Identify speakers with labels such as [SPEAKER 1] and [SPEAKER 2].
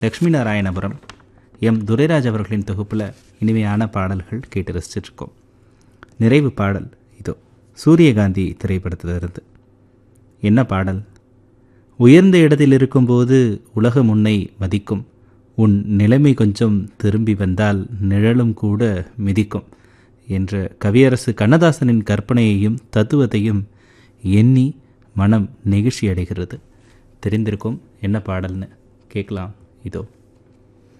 [SPEAKER 1] Lakshmi Narayanapuram M Durairaj அவர்களின் தொகுப்பில் இனிமையான பாடல்கள் கேட்டு ரசிச்சிட்ருக்கோம் நிறைவு பாடல் இதோ சூரியகாந்தி திரைப்படத்திலிருந்து என்ன பாடல் உயர்ந்த இடத்தில் இருக்கும்போது உலகம் உன்னை மதிக்கும் உன் நிலைமை கொஞ்சம் திரும்பி வந்தால் நிழலும் கூட மிதிக்கும் என்ற கவியரசு கண்ணதாசனின் கற்பனையையும் தத்துவத்தையும் எண்ணி மனம் நெகிழ்ச்சி அடைகிறது தெரிந்திருக்கும் என்ன பாடல்னு கேட்கலாம் இதோ